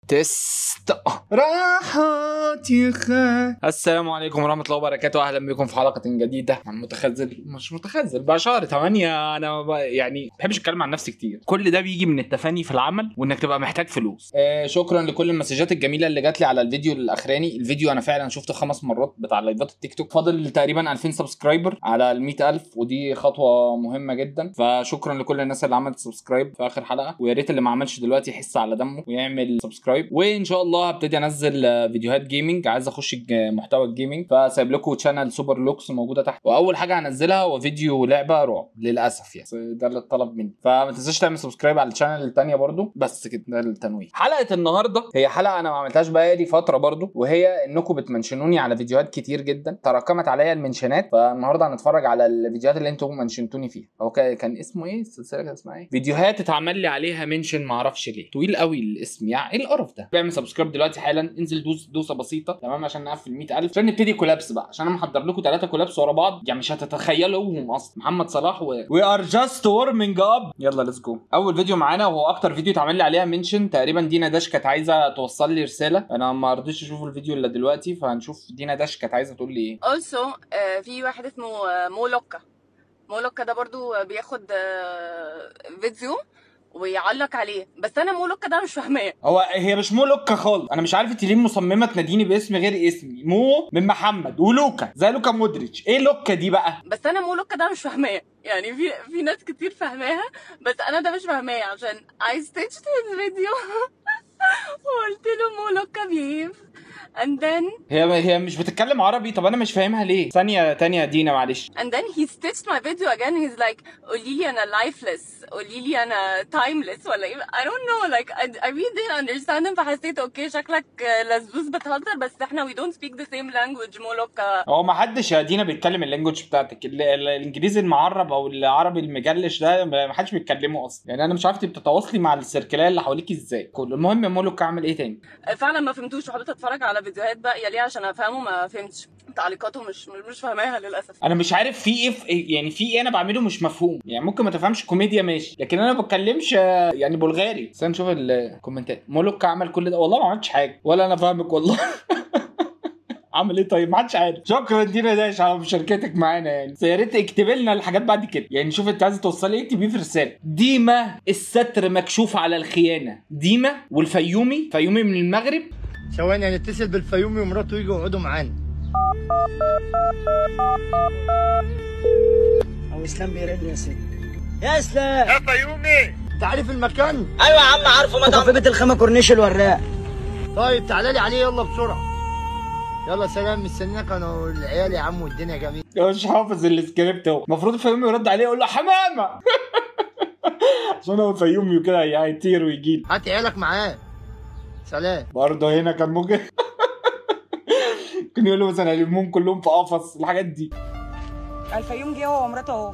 تست راحت يا خال السلام عليكم ورحمة الله وبركاته أهلا بكم في حلقة جديدة عن متخزل مش متخزل بقى شهر 8 أنا ب- يعني ما بحبش أتكلم عن نفسي كتير كل ده بيجي من التفاني في العمل وإنك تبقى محتاج فلوس آه شكرا لكل المسجات الجميلة اللي جات لي على الفيديو الأخراني الفيديو أنا فعلا شفته خمس مرات بتاع لايفات التيك توك فاضل تقريبا 2000 سبسكرايبر على ال 100000 ودي خطوة مهمة جدا فشكرا لكل الناس اللي عملت سبسكرايب في آخر حلقة ويا ريت اللي ما عملش دلوقتي يحس على دمه ويعمل سبسكرايب وان شاء الله هبتدي انزل آه، فيديوهات جيمنج عايز اخش الج- محتوى الجيمنج فسايب لكم تشانل سوبر لوكس موجوده تحت واول حاجه هنزلها هو فيديو لعبه رعب للاسف يعني بس ده اللي اتطلب مني فما تنساش تعمل سبسكرايب على الشانل التانية برضو بس كده ده التنويه حلقه النهارده هي حلقه انا ما عملتهاش بقالي فتره برضو وهي انكم بتمنشنوني على فيديوهات كتير جدا تراكمت عليا المنشنات فالنهارده هنتفرج على الفيديوهات اللي انتم منشنتوني فيها هو كا- كان اسمه ايه السلسله كان اسمها ايه فيديوهات اتعمل لي عليها منشن معرفش ليه طويل قوي الاسم يعني ايه القرف ده اعمل سبسكرايب دلوقتي حالا انزل دوس دوسه بسيطه تمام عشان نقفل 100000 عشان نبتدي كولابس بقى عشان انا محضر لكم ثلاثه كولابس ورا بعض يعني مش هتتخيلوهم اصلا محمد صلاح و وي ار جاست وورمنج اب يلا ليتس جو اول فيديو معانا وهو اكتر فيديو اتعمل لي عليها منشن تقريبا دينا داش كانت عايزه توصل لي رساله انا ما رضيتش اشوف الفيديو الا دلوقتي فهنشوف دينا داش كانت عايزه تقول لي ايه also آه، في واحد اسمه آه، مولوكا مولوكا ده برضو آه، بياخد آه، فيديو ويعلق عليه بس انا مولوكا ده مش فاهماه هو هي مش مو لوكا خالص انا مش عارف انت ليه مصممه تناديني باسم غير اسمي مو من محمد ولوكا زي لوكا مودريتش ايه لوكا دي بقى بس انا مولوكا ده مش فاهماه يعني في في ناس كتير فاهماها بس انا ده مش فاهماه عشان I stitched his فيديو وقلت له مولوكا بيف and then هي هي مش بتتكلم عربي طب انا مش فاهمها ليه ثانيه تانية يا دينا معلش and then he stitched my video again he's like قولي لي انا lifeless قولي لي انا timeless ولا ايه I don't know like I, I really didn't understand him فحسيت اوكي شكلك آه، لزوز بتهزر بس احنا we don't speak the same language مولوكا هو ما حدش يا دينا بيتكلم اللانجوج بتاعتك ال- ال- الانجليزي المعرب او العربي المجلش ده ما حدش بيتكلمه اصلا يعني انا مش عارف انت بتتواصلي مع السيركلات اللي حواليك ازاي كل المهم مولوك اعمل ايه تاني فعلا ما فهمتوش وحبيت اتفرج على فيديوهات باقيه ليه عشان افهمه ما فهمتش تعليقاته مش مش مش فاهماها للاسف انا مش عارف في ايه في يعني في ايه انا بعمله مش مفهوم يعني ممكن ما تفهمش كوميديا ماشي لكن انا ما بتكلمش آه، يعني بلغاري بس نشوف الكومنتات مولوك عمل كل ده والله ما عملتش حاجه ولا انا فاهمك والله عامل ايه طيب ما حدش عارف شكرا دينا داش على مشاركتك معانا يعني بس يا ريت اكتب لنا الحاجات بعد كده يعني شوف انت عايزه توصلي ايه اكتبيه في رساله ديما الستر مكشوف على الخيانه ديما والفيومي فيومي من المغرب ثواني هنتصل بالفيومي ومراته يجوا يقعدوا معانا او اسلام بيرن يا ست يا اسلام يا فيومي انت عارف المكان ايوه يا عم عارفه ما في بيت الخامه كورنيش الوراق طيب تعالى لي عليه يلا بسرعه يلا سلام مستنيك انا والعيال يا عم والدنيا جميله هو مش حافظ السكريبت هو المفروض الفيومي يرد عليه يقول له حمامه عشان هو فيومي وكده هيطير ويجي هات عيالك معاه سلام برضه هنا كان ممكن ممكن يقول له مثلا هلمهم كلهم في قفص الحاجات دي الفيوم جه هو ومراته اهو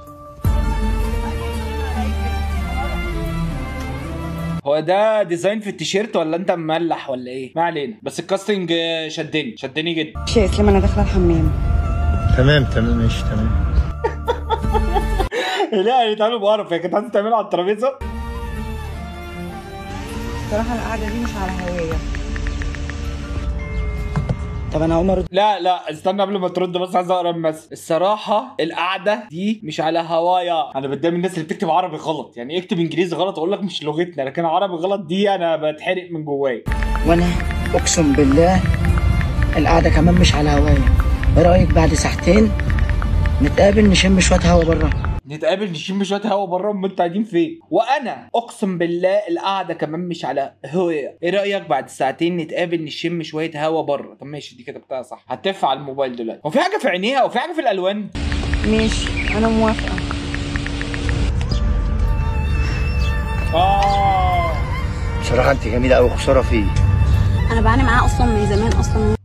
هو ده ديزاين في التيشيرت ولا انت مملح ولا ايه ما علينا بس الكاستنج آه، شدني شدني جدا ماشي يا اسلام انا داخله الحمام تمام تمام ماشي تمام لا يتعملوا بقرف يا كانت عايزه تعملها على الترابيزه بصراحه القعده دي مش على هوايه طب انا هقوم ارد لا لا استنى قبل ما ترد بس عايز اقرا المثل الصراحه القعده دي مش على هوايا انا بتضايق من الناس اللي بتكتب عربي غلط يعني اكتب انجليزي غلط اقول لك مش لغتنا لكن عربي غلط دي انا بتحرق من جوايا وانا اقسم بالله القعده كمان مش على هوايه ايه رايك بعد ساعتين نتقابل نشم شويه هوا بره نتقابل نشم شويه هوا بره امال انتوا قاعدين فين وانا اقسم بالله القعده كمان مش على هوايه ايه رايك بعد ساعتين نتقابل نشم شويه هوا بره طب ماشي دي كتبتها صح هتف على الموبايل دلوقتي هو في حاجه في عينيها او في حاجه في الالوان ماشي انا موافقه اه بصراحه انت جميله قوي خساره فيه انا بعاني معاه اصلا من زمان اصلا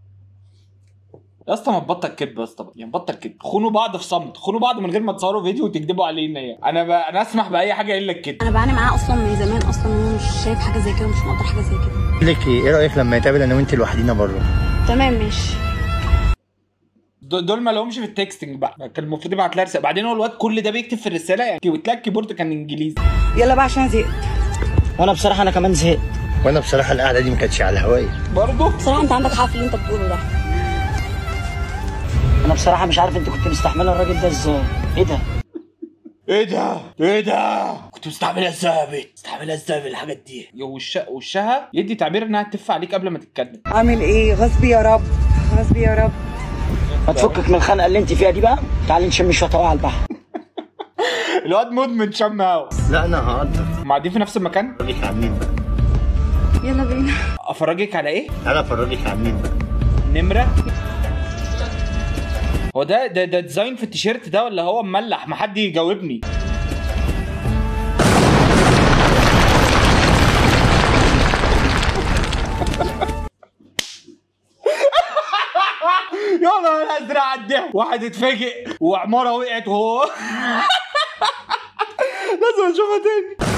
يا اسطى ما تبطل كدب يا اسطى يعني بطل كدب خونوا بعض في صمت خونوا بعض من غير ما تصوروا فيديو وتكدبوا علينا يعني انا ب... انا اسمح باي حاجه الا الكدب انا بعاني معاه اصلا من زمان اصلا وهو مش شايف حاجه زي كده ومش مقدر حاجه زي كده بقول لك ايه ايه رايك لما نتقابل انا وانت لوحدينا بره تمام ماشي د- دول ما لهمش في التكستنج بقى كان المفروض يبعت لها رساله بعدين هو الواد كل ده بيكتب في الرساله يعني وتلاقي الكيبورد كان انجليزي يلا بقى عشان زهقت وانا بصراحه انا كمان زهقت وانا بصراحه القعده دي ما كانتش على الهوايه برضه بصراحه انت عندك حق في اللي انت بتقوله ده انا بصراحه مش عارف انت كنت مستحمله الراجل ده ازاي ايه ده ايه ده؟ ايه ده؟ كنت مستعملها ازاي مستعملها ازاي في الحاجات دي؟ وش وشها يدي تعبير انها تف عليك قبل ما تتكلم اعمل ايه غصبي يا رب غصبي يا رب ما تفكك من الخنقه اللي انت فيها دي بقى تعالي نشم شويه هوا على البحر الواد مدمن شم هوا لا انا هقدر قاعدين في نفس المكان افرجك على مين بقى يلا بينا افرجك على ايه؟ انا افرجك على مين بقى نمره هو ده ده ده ديزاين في التيشيرت ده ولا هو مملح ما حد يجاوبني يا نهار ازرق على الضحك واحد اتفاجئ وعماره وقعت وهو لازم اشوفها تاني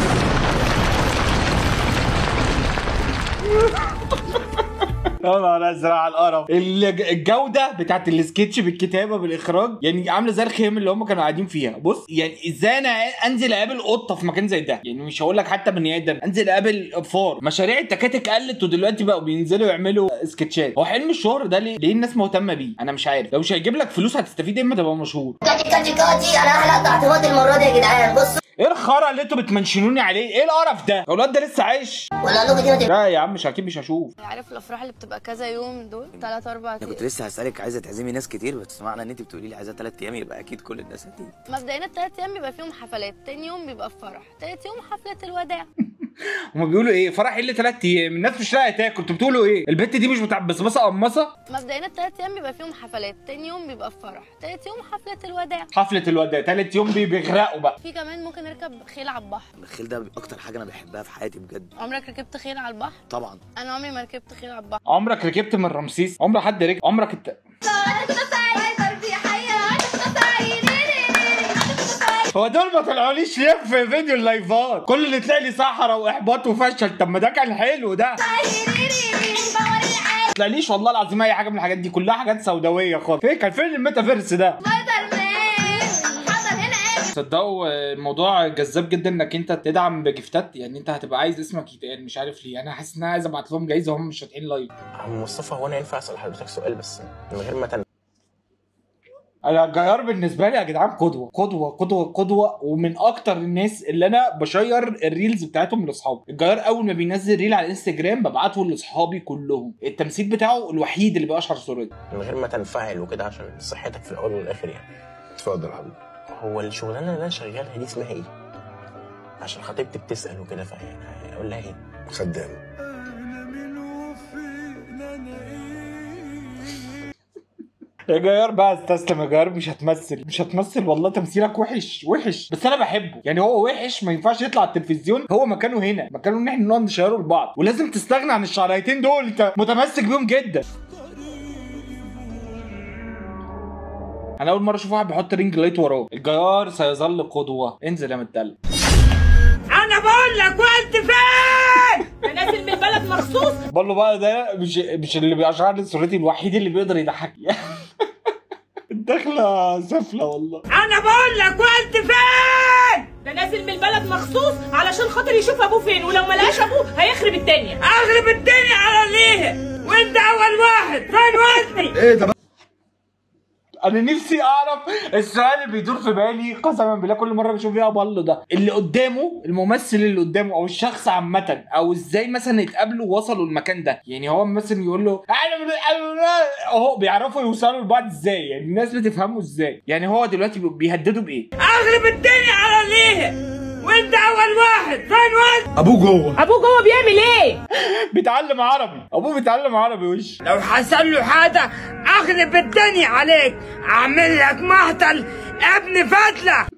يا نهار ازرق على القرف الج- الجوده بتاعت السكتش بالكتابه بالاخراج يعني عامله زي الخيام اللي هم كانوا قاعدين فيها بص يعني ازاي انا انزل اقابل قطه في مكان زي ده يعني مش هقول لك حتى بني ادم انزل اقابل فار مشاريع التكاتك قلت ودلوقتي بقوا بينزلوا يعملوا سكتشات هو حلم الشهر ده ليه ليه الناس مهتمه بيه انا مش عارف لو مش هيجيب لك فلوس هتستفيد اما تبقى مشهور كاتي كاتي كاتي انا هحلق تحت المره دي يا جدعان بصوا ايه الخرا اللي انتوا بتمنشنوني عليه ايه القرف ده هو الواد ده لسه عايش ولا لغه دي ما تبقى لا يا عم مش اكيد مش هشوف عارف الافراح اللي بتبقى كذا يوم دول ثلاث اربع انا كنت لسه هسالك عايزه تعزمي ناس كتير بس معنى ان انت بتقولي لي عايزه ثلاث ايام يبقى اكيد كل الناس هتيجي مبدئيا الثلاث ايام بيبقى فيهم حفلات تاني يوم بيبقى فرح تالت يوم حفله الوداع هما بيقولوا ايه فرح ايه اللي ثلاث ايام الناس مش لاقيه تاكل انتوا بتقولوا ايه البت دي مش بتاع بصبصه قمصه مبدئيا الثلاث ايام بيبقى فيهم حفلات تاني يوم بيبقى فرح تالت يوم حفله الوداع حفله الوداع ثالث يوم بي- بيغرقوا بقى في كمان ممكن نركب خيل على البحر الخيل ده اكتر حاجه انا بحبها في حياتي بجد عمرك ركبت خيل على البحر طبعا انا عمري ما ركبت خيل على البحر عمرك ركبت من رمسيس عمر حد ركب عمرك انت هو دول ما طلعوليش ليه في فيديو اللايفات كل اللي طلع لي صحراء واحباط وفشل طب ما ده كان حلو ده ما طلعليش والله العظيم اي حاجه من الحاجات دي كلها حاجات سوداويه خالص فين كان فين الميتافيرس ده تصدقوا آه، الموضوع جذاب جدا انك انت تدعم بجفتات يعني انت هتبقى عايز اسمك يتقال مش عارف ليه انا حاسس ان انا عايز ابعت لهم جايزه وهم مش فاتحين لايف عم مصطفى هو انا ينفع اسال حضرتك سؤال بس من غير ما تن... انا الجيار بالنسبه لي يا جدعان قدوه قدوه قدوه قدوه ومن اكتر الناس اللي انا بشير الريلز بتاعتهم لاصحابي الجيار اول ما بينزل ريل على الانستجرام ببعته لاصحابي كلهم التمثيل بتاعه الوحيد اللي بيقشعر صورتي من غير ما تنفعل وكده عشان صحتك في الاول والاخر يعني اتفضل يا حبيبي هو الشغلانه اللي انا شغالها دي اسمها ايه؟ عشان خطيبتي بتسال وكده فيعني اقول لها ايه؟ خدام يا جيار بقى استسلم يا جيار مش هتمثل مش هتمثل والله تمثيلك وحش وحش بس انا بحبه يعني هو وحش ما ينفعش يطلع على التلفزيون هو مكانه هنا مكانه ان احنا نقعد نشيره لبعض ولازم تستغنى عن الشعريتين دول انت متمسك بيهم جدا انا اول مره اشوف واحد بيحط رينج لايت وراه الجيار سيظل قدوه انزل يا متدلع انا بقول لك وانت فين؟ انا نازل من البلد مخصوص بقول له بقى ده مش مش اللي بيشعر لي صورتي الوحيد اللي بيقدر يضحكني الدخله سفله والله انا بقول لك وانت فين؟ ده نازل من البلد مخصوص علشان خاطر يشوف ابوه فين ولو ما لقاش ابوه هيخرب الدنيا اخرب الدنيا على ليه وانت اول واحد فين والدي ايه ده انا نفسي اعرف السؤال اللي بيدور في بالي قسما بالله كل مره بشوف فيها بالله ده اللي قدامه الممثل اللي قدامه او الشخص عامه او ازاي مثلا يتقابلوا ووصلوا المكان ده يعني هو مثلا يقول له انا من- أنا- اهو بيعرفوا يوصلوا لبعض ازاي يعني الناس بتفهمه ازاي يعني هو دلوقتي بيهددوا بايه اخرب الدنيا على ليه وانت اول واحد فين والدي ابوه جوه ابوه جوه بيعمل ايه بيتعلم عربي ابوه بيتعلم عربي وش لو حصل له حاجه اخرب الدنيا عليك اعمل لك مهتل ابن فتله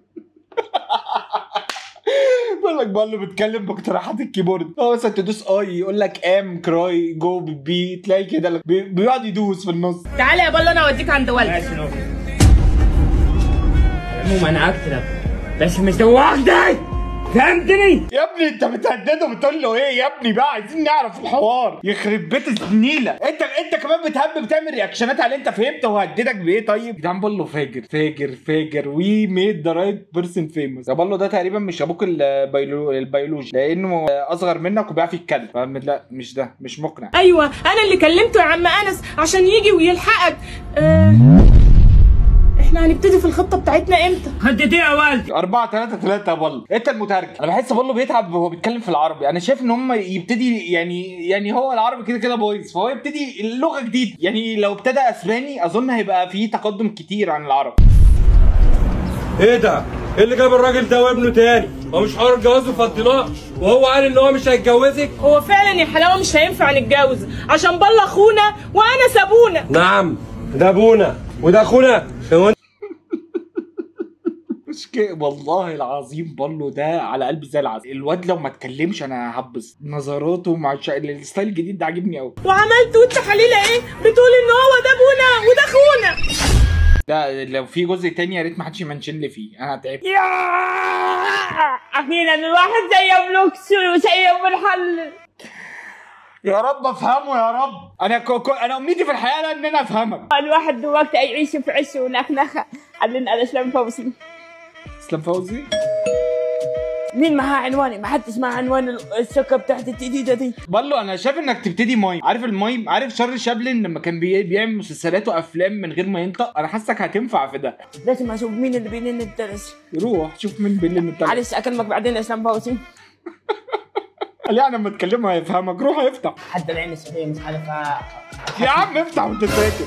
بقول لك بقى اللي بيتكلم باقتراحات الكيبورد هو مثلا تدوس اي يقول لك ام كراي جو بي تلاقي كده بي- بيقعد يدوس في النص تعالى يا بلا انا اوديك عند والدي عموما انا اكتب بس مش لوحدي فهمتني يا ابني انت بتهدده بتقول له ايه يا ابني بقى عايزين نعرف الحوار يخرب بيت النيله انت انت كمان بتهب بتعمل رياكشنات على انت فهمت هو هددك بايه طيب جدعان بقول له فاجر فاجر فاجر وي ميد ذا رايت بيرسون فيموس يا بالله ده تقريبا مش ابوك البيولو... البيولوجي لانه اصغر منك وبيعرف يتكلم فاهم؟ لا مش ده مش مقنع ايوه انا اللي كلمته يا عم انس عشان يجي ويلحقك آه... احنا هنبتدي في الخطه بتاعتنا امتى خدت ايه يا والدي 4 3 3 يا بالله انت المترجم انا بحس بالله بيتعب وهو بيتكلم في العربي انا شايف ان هم يبتدي يعني يعني هو العربي كده كده بايظ فهو يبتدي اللغه جديده يعني لو ابتدى اسباني اظن هيبقى فيه تقدم كتير عن العربي ايه ده؟ ايه اللي جاب الراجل ده وابنه تاني؟ هو مش حوار الجواز وفضيناه وهو قال ان هو مش هيتجوزك؟ هو فعلا يا حلاوه مش هينفع نتجوز عشان بالله اخونا وانا سابونا نعم ده ابونا وده اخونا هو انت مش كده والله العظيم بالله ده على قلبي زي العسل الواد لو ما اتكلمش انا هبص نظراته مع الش... الستايل الجديد ده عاجبني قوي وعملت والتحاليل ايه بتقول ان هو ده ابونا وده اخونا ده لو في جزء تاني يا ريت ما حدش يمنشن لي فيه انا تعبت يا اخيرا الواحد زي بلوكس وزي الحل يا رب افهمه يا رب انا كو كو انا امنيتي في الحياه ان انا افهمك الواحد دلوقتي يعيش في عش ونخنخه علينا على اسلام فوزي اسلام فوزي مين معاه عنواني؟ ما حدش معاه عنوان الشقه بتاعتي الجديده دي بالو انا شايف انك تبتدي مايم عارف المايم عارف شارلي شابلن لما كان بي... بيعمل مسلسلات وافلام من غير ما ينطق انا حاسك هتنفع في ده لازم اشوف مين اللي بينين الدرس روح شوف مين بيلين التلج معلش اكلمك بعدين يا اسلام فوزي لا انا لما اتكلمه هيفهمك روح افتح حد العين السوريه مش عارفه يا عم افتح وانت ساكت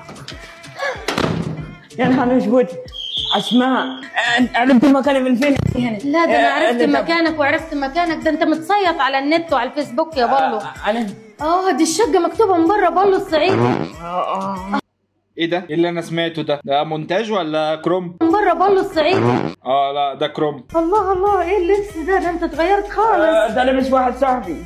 يا نهار اسود اسماء عرفت المكان من فين لا ده انا عرفت أنا- مكانك وعرفت مكانك ده انت متصيط على النت وعلى الفيسبوك يا بالو انا اه دي الشقه مكتوبه من بره بالو الصعيدي ايه ده؟ ايه اللي انا سمعته ده؟ ده مونتاج ولا كروم؟ من بره بالو الصعيدي اه لا ده كروم الله الله ايه اللبس ده ده انت اتغيرت خالص ده لبس واحد صاحبي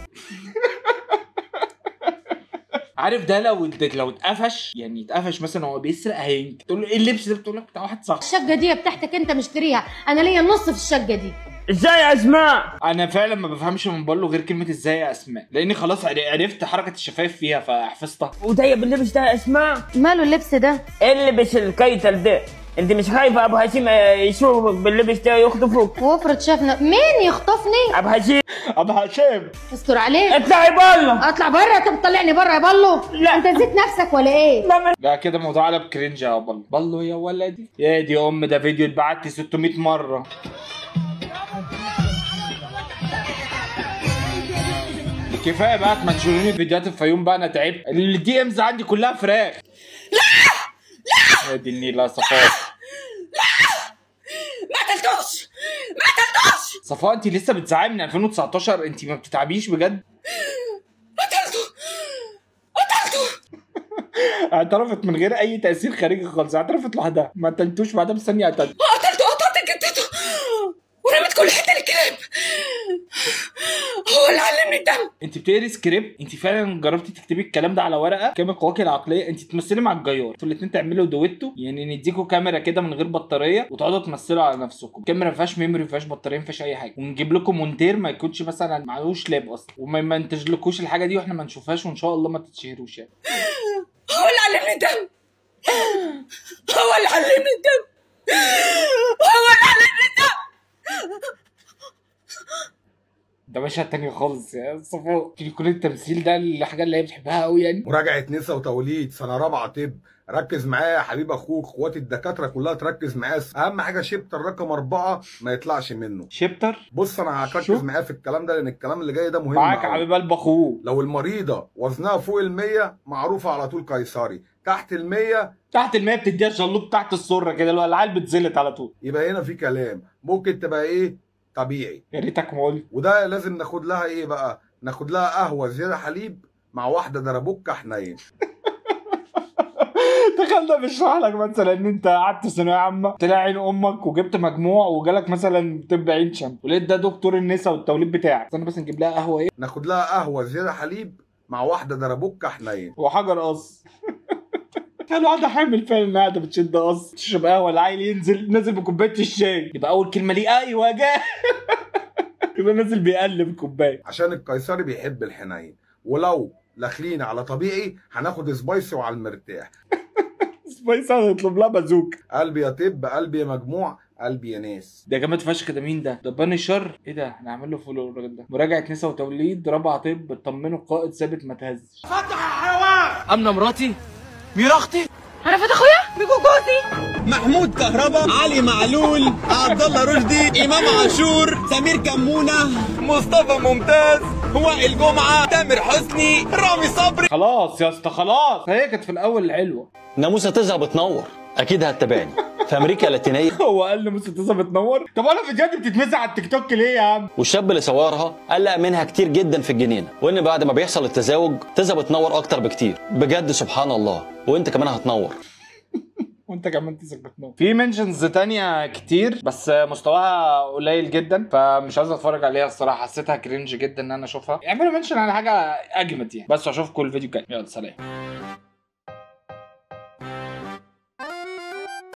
عارف ده لو لو اتقفش يعني اتقفش مثلا وهو بيسرق هينك تقول له ايه اللبس ده بتقول لك بتاع واحد صاحبي الشقه دي بتاعتك انت مشتريها انا ليا النص في الشقه دي ازاي يا اسماء انا فعلا ما بفهمش من بقول له غير كلمه ازاي يا اسماء لاني خلاص عر- عرفت حركه الشفايف فيها فحفظتها وده باللبس ده يا اسماء ماله اللبس ده ايه اللبس الكيتل ده انت مش خايفه ابو هشيم يشوفك باللبس ده يخطفك وافرض شافنا مين يخطفني ابو هشيم ابو هشام استر عليك اطلعي بره اطلع بره انت بتطلعني بره يا بالو لا. انت نسيت نفسك ولا ايه لا كده الموضوع قلب كرنج يا بلو بلو يا ولدي يا دي ام ده فيديو اتبعت لي 600 مره كفايه بقى تمنشروني فيديوهات الفيوم بقى انا تعبت الدي امز عندي كلها فراخ لا لا يا دي النيله صفاء ما قتلتوش ما قتلتوش صفاء انت لسه بتزعقي من 2019 انت ما بتتعبيش بجد قتلته قتلته اعترفت من غير اي تاثير خارجي خالص اعترفت لوحدها ما قتلتوش بعدها بثانيه قتلت قتلته قطعت جدته ورميت كل حته للكلاب هو اللي علمني الدم انت بتقري سكريبت انت فعلا جربتي تكتبي الكلام ده على ورقه كامل قواك العقليه انت تمثلي مع الجيار انتوا الاثنين تعملوا دويتو يعني نديكوا كاميرا كده من غير بطاريه وتقعدوا تمثلوا على نفسكم الكاميرا ما فيهاش ميموري ما فيهاش بطاريه ما فيهاش اي حاجه ونجيب لكم مونتير ما يكونش مثلا معلوش لاب اصلا وما يمنتجلكوش الحاجه دي واحنا ما نشوفهاش وان شاء الله ما تتشهروش يعني هو اللي علمني الدم هو اللي علمني الدم هو اللي علمني الدم ده مشهد تاني خالص يا صفاء ممكن يكون التمثيل ده الحاجه اللي هي بتحبها قوي يعني مراجعه نسا وتوليد سنه رابعه طب ركز معايا يا حبيب اخوك اخوات الدكاتره كلها تركز معايا اهم حاجه شيبتر رقم اربعه ما يطلعش منه شيبتر بص انا هركز شوف. معايا في الكلام ده لان الكلام اللي جاي ده مهم معاك أوي. حبيب قلب اخوه لو المريضه وزنها فوق ال 100 معروفه على طول قيصري تحت ال 100 تحت المية بتديها شلوط تحت السره كده اللي هو العيال بتزلت على طول يبقى هنا في كلام ممكن تبقى ايه طبيعي يا ريتك ما قلت وده لازم ناخد لها ايه بقى ناخد لها قهوه زياده حليب مع واحده دربوكه حنين تخيل ده بيشرح لك مثلا ان انت قعدت ثانويه عامه طلع عين امك وجبت مجموع وجالك مثلا طب عين شمس ولقيت ده دكتور النساء والتوليد بتاعك استنى بس نجيب لها قهوه ايه ناخد لها قهوه زياده حليب مع واحده دربوكه حنين وحجر قص كان واحدة حامل فعلا قاعدة بتشد قص تشرب قهوة العيل ينزل نازل بكوباية الشاي يبقى أول كلمة ليه أيوة جاي يبقى نازل بيقلب كوبايه عشان القيصري بيحب الحنين ولو داخلين على طبيعي هناخد سبايسي وعلى المرتاح سبايس هنطلب لها بازوك قلبي يا طب قلبي يا مجموع قلبي يا ناس ده جامد فشخ ده مين ده؟ ده بانشر ايه ده؟ احنا هنعمل له فولو الراجل ده مراجعه نسا وتوليد رابعه طب اطمنوا القائد ثابت ما تهزش امنه مراتي ميرا اختي عرفت اخويا بيجو جوزي محمود كهربا علي معلول عبد الله رشدي امام عاشور سمير كمونه مصطفى ممتاز وائل جمعه تامر حسني رامي صبري خلاص يا اسطى خلاص هي كانت في الاول الحلوه ناموسه تزهق بتنور اكيد هتتابعني في امريكا اللاتينيه هو قال لي موسى تزا بتنور طب انا الفيديوهات دي بتتمسح على التيك توك ليه يا عم والشاب اللي صورها قلق منها كتير جدا في الجنينه وان بعد ما بيحصل التزاوج تزا بتنور اكتر بكتير بجد سبحان الله وانت كمان هتنور وانت كمان تزك بتنور في منشنز تانية كتير بس مستواها قليل جدا فمش عايز اتفرج عليها الصراحه حسيتها كرنج جدا ان انا اشوفها اعملوا منشن على حاجه اجمد يعني بس اشوفكم الفيديو الجاي يلا سلام